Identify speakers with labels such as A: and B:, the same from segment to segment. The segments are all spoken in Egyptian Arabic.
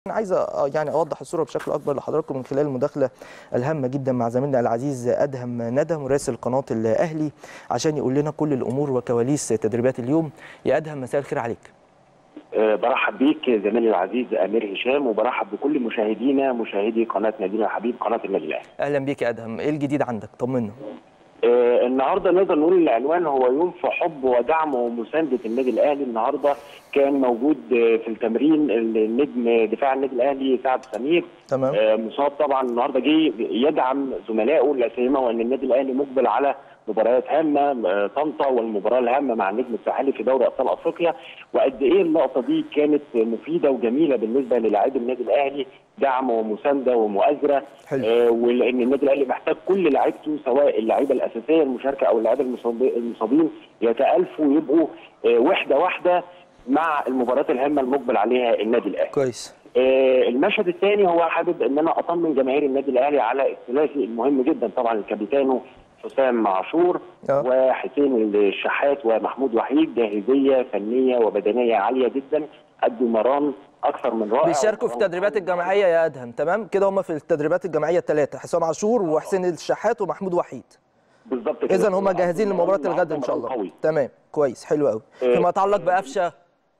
A: انا عايز أ- يعني اوضح الصوره بشكل اكبر لحضراتكم من خلال المداخله الهامه جدا مع زميلنا العزيز ادهم ندى مراسل قناه الاهلي عشان يقول لنا كل الامور وكواليس تدريبات اليوم يا ادهم مساء الخير عليك
B: أه، برحب بيك زميلي العزيز امير هشام وبرحب بكل مشاهدينا مشاهدي قناه نادينا الحبيب قناه النادي الاهلي.
A: اهلا بيك يا ادهم ايه الجديد عندك طمنا
B: أه، النهارده نقدر نقول العنوان هو يوم في حب ودعم ومسانده النادي الاهلي النهارده كان موجود أه، في التمرين النجم دفاع النادي الاهلي سعد سمير
A: تمام
B: أه، مصاب طبعا النهارده جه يدعم زملائه لا سيما وان النادي الاهلي مقبل على مباريات هامه أه، طنطا والمباراه الهامه مع النجم الساحلي في دوري ابطال افريقيا وقد ايه اللقطه دي كانت مفيده وجميله بالنسبه للاعبي النادي الاهلي دعم ومسانده ومؤازره
A: حلو.
B: آه، ولان النادي الاهلي محتاج كل لعيبته سواء اللعيبه الاساسيه المشاركه او اللعيبه المصاب- المصابين يتالفوا ويبقوا آه، وحده واحده مع المباريات الهامه المقبل عليها النادي الاهلي.
A: كويس
B: آه، المشهد الثاني هو حابب ان انا اطمن جماهير النادي الاهلي على الثلاثي المهم جدا طبعا الكابيتانو حسام عاشور
A: آه.
B: وحسين الشحات ومحمود وحيد جاهزيه فنيه وبدنيه عاليه جدا قدوا مران اكثر من رائع
A: بيشاركوا في التدريبات الجماعيه يا ادهم تمام كده هم في التدريبات الجماعيه الثلاثه حسام عاشور وحسين الشحات ومحمود وحيد
B: بالظبط كده.
A: اذا هم جاهزين لمباراه الغد ان شاء الله
B: قوي.
A: تمام كويس حلو قوي
B: آه.
A: فيما يتعلق بقفشه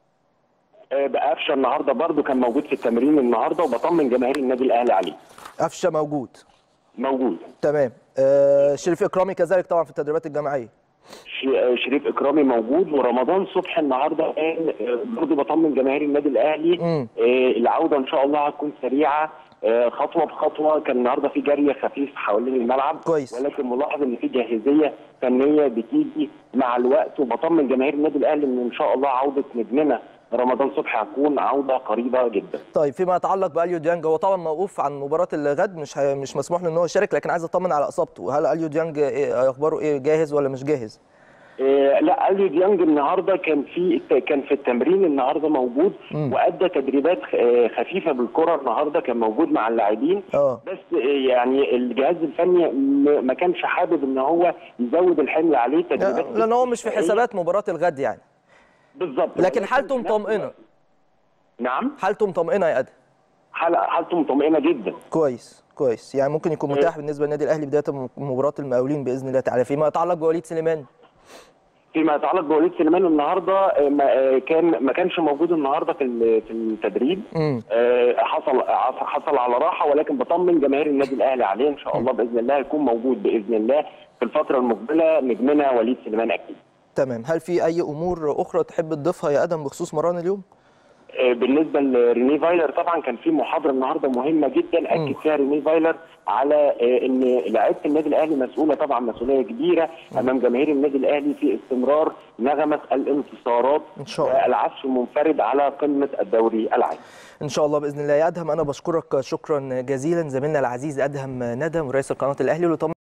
B: آه، بقفشه النهارده برضو كان موجود في التمرين النهارده وبطمن جماهير النادي الاهلي عليه
A: قفشه موجود
B: موجود
A: تمام آه شريف اكرامي كذلك طبعا في التدريبات الجماعيه
B: ش- آه، شريف اكرامي موجود ورمضان صبحي النهارده كان آه، برضو بطمن جماهير النادي الاهلي
A: مم.
B: آه، العوده ان شاء الله هتكون سريعه آه، خطوه بخطوه كان النهارده في جري خفيف حوالين الملعب
A: كويس.
B: ولكن ملاحظ ان في جاهزيه فنيه بتيجي مع الوقت وبطمن جماهير النادي الاهلي ان ان شاء الله عوده نجمنا رمضان صبحي هتكون عوده قريبه جدا
A: طيب فيما يتعلق باليو ديانج هو طبعا موقوف عن مباراه الغد مش هي مش مسموح له ان هو يشارك لكن عايز اطمن على اصابته هل اليو ديانج إيه اخباره ايه جاهز ولا مش جاهز
B: آه، لا اليو ديانج النهارده كان في كان في التمرين النهارده موجود
A: مم.
B: وادى تدريبات آه، خفيفه بالكره النهارده كان موجود مع اللاعبين
A: اه
B: بس آه، يعني الجهاز الفني م- ما كانش حابب ان هو يزود الحمل عليه تدريبات
A: لان هو مش في حسابات مباراه الغد يعني
B: بالظبط
A: لكن حالته
B: في نفس
A: مطمئنه
B: الوقت- نعم
A: حالته مطمئنه يا ادهم
B: حال- حالته مطمئنه جدا
A: كويس كويس يعني ممكن يكون متاح بالنسبه للنادي الاهلي بدايه م- مباراه المقاولين باذن الله تعالى فيما يتعلق بوليد سليمان
B: فيما يتعلق بوليد سليمان النهارده آه، ما آه، كان ما كانش موجود النهارده في ال- في التدريب
A: امم
B: آه، حصل حصل على راحه ولكن بطمن جماهير النادي الاهلي عليه ان شاء الله باذن الله يكون موجود باذن الله في الفتره المقبله نجمنا وليد سليمان اكيد.
A: تمام هل في اي امور اخرى تحب تضيفها يا ادم بخصوص مران اليوم
B: آه، بالنسبه لريني فايلر طبعا كان في محاضره النهارده مهمه جدا اكد فيها ريني فايلر على آه، ان لعيبه النادي الاهلي مسؤوله طبعا مسؤوليه كبيره امام جماهير النادي الاهلي في استمرار نغمه الانتصارات
A: إن شاء الله.
B: والعزف المنفرد على قمه الدوري العام.
A: ان شاء الله باذن الله يا ادهم انا بشكرك شكرا جزيلا زميلنا العزيز ادهم ندى مراسل قناه الاهلي اللي طمن